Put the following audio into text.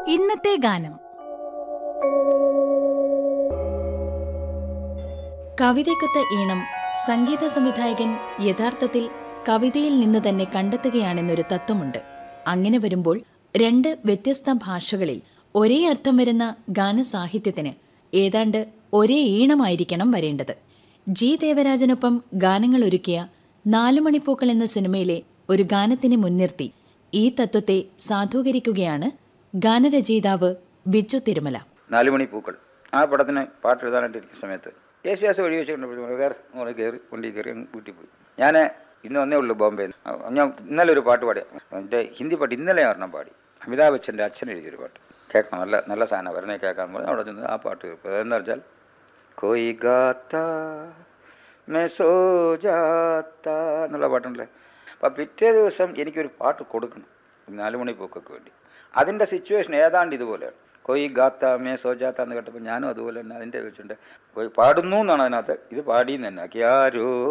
ഇന്നത്തെ ഗാനം കവിതയ്ക്കൊത്ത ഈണം സംഗീത സംവിധായകൻ യഥാർത്ഥത്തിൽ കവിതയിൽ നിന്ന് തന്നെ കണ്ടെത്തുകയാണെന്നൊരു തത്വമുണ്ട് അങ്ങനെ വരുമ്പോൾ രണ്ട് വ്യത്യസ്ത ഭാഷകളിൽ ഒരേ അർത്ഥം വരുന്ന ഗാനസാഹിത്യത്തിന് ഏതാണ്ട് ഒരേ ഈണമായിരിക്കണം വരേണ്ടത് ജി ദേവരാജനൊപ്പം ഗാനങ്ങൾ ഒരുക്കിയ നാലുമണിപ്പൂക്കൾ എന്ന സിനിമയിലെ ഒരു ഗാനത്തിനെ മുൻനിർത്തി ഈ തത്വത്തെ സാധൂകരിക്കുകയാണ് ഗാനരചയിതാവ് ബിജു തിരുമല നാലുമണി പൂക്കൾ ആ പടത്തിന് പാട്ട് എഴുതാനായിട്ടിരിക്കുന്ന സമയത്ത് യേശുദാസ് വഴി വെച്ചിട്ടുണ്ട് കയറി മോളെ കയറി വണ്ടി കയറി അങ്ങ് വീട്ടിൽ പോയി ഞാൻ ഇന്ന് വന്നേ ഉള്ളൂ ബോംബെ ഞാൻ ഇന്നലെ ഒരു പാട്ട് പാടി എൻ്റെ ഹിന്ദി പാട്ട് ഇന്നലെ ഒരെണ്ണം പാടി അമിതാഭ് ബച്ചൻ്റെ അച്ഛൻ എഴുതിയൊരു പാട്ട് കേൾക്കണം നല്ല നല്ല സാധനം വരുന്നേ കേൾക്കാൻ പറഞ്ഞു അവിടെ ചെന്ന് ആ പാട്ട് കേൾക്കും അതെന്ന് വെച്ചാൽ കൊയ് ഗാത്ത മേ സോ ജാത്ത എന്നുള്ള പാട്ടുണ്ടല്ലേ അപ്പം പിറ്റേ ദിവസം എനിക്കൊരു പാട്ട് കൊടുക്കണം നാലുമണി പൂക്കൊക്കെ വേണ്ടി അതിൻ്റെ സിറ്റുവേഷൻ ഏതാണ്ട് ഇതുപോലെയാണ് കൊയ് ഗാത്ത മേ സോജാത്ത എന്ന് കേട്ടപ്പോൾ ഞാനും അതുപോലെ തന്നെ അതിൻ്റെ വെച്ചിട്ടുണ്ട് കൊയ് പാടുന്നു എന്നാണ് അതിനകത്ത് ഇത് പാടിയെന്ന് തന്നെ ക്യാരോ